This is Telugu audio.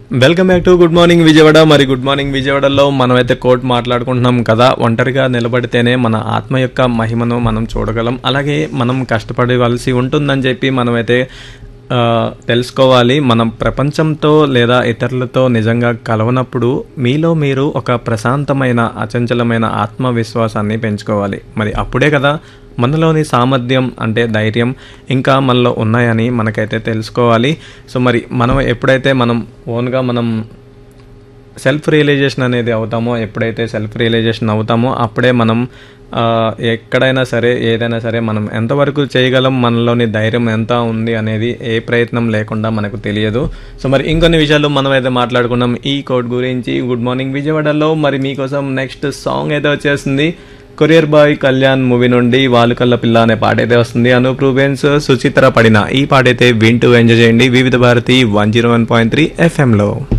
welcome back to good morning Vijayawada మరి గుడ్ మార్నింగ్ విజయవాడలో మనమైతే కోట్ మాట్లాడుకుంటున్నాం కదా ఒంటరిగా నిలబడితేనే మన ఆత్మ యొక్క మహిమను మనం చూడగలం అలాగే మనం కష్టపడవలసి ఉంటుందని చెప్పి మనమైతే ఆ, తెలుసుకోవాలి మనం ప్రపంచంతో లేదా ఇతరులతో నిజంగా కలవనప్పుడు మీలో మీరు ఒక ప్రశాంతమైన అచంచలమైన ఆత్మవిశ్వాసాన్ని పెంచుకోవాలి మరి అప్పుడే కదా మనలోని సామర్థ్యం అంటే ధైర్యం ఇంకా మనలో ఉన్నాయని మనకైతే తెలుసుకోవాలి సో మరి మనం ఎప్పుడైతే మనం ఓన్గా మనం సెల్ఫ్ రియలైజేషన్ అనేది అవుతామో ఎప్పుడైతే సెల్ఫ్ రియలైజేషన్ అవుతామో అప్పుడే మనం ఆ, ఎక్కడైనా సరే ఏదైనా సరే మనం ఎంతవరకు చేయగలం మనలోని ధైర్యం ఎంత ఉంది అనేది ఏ ప్రయత్నం లేకుండా మనకు తెలియదు సో మరి ఇంకొన్ని విషయాలు మనం అయితే మాట్లాడుకున్నాం ఈ కోడ్ గురించి గుడ్ మార్నింగ్ విజయవాడలో మరి మీకోసం నెక్స్ట్ సాంగ్ అయితే వచ్చేస్తుంది కొరియర్ బాయ్ కళ్యాణ్ మూవీ నుండి వాలుకల్ల పిల్ల అనే పాట అయితే వస్తుంది అనూప్ రూబెన్స్ సుచిత్ర పడిన ఈ పాట అయితే వింటూ ఎంజాయ్ చేయండి Vividh Bharati one zero one point three ఎఫ్ఎంలో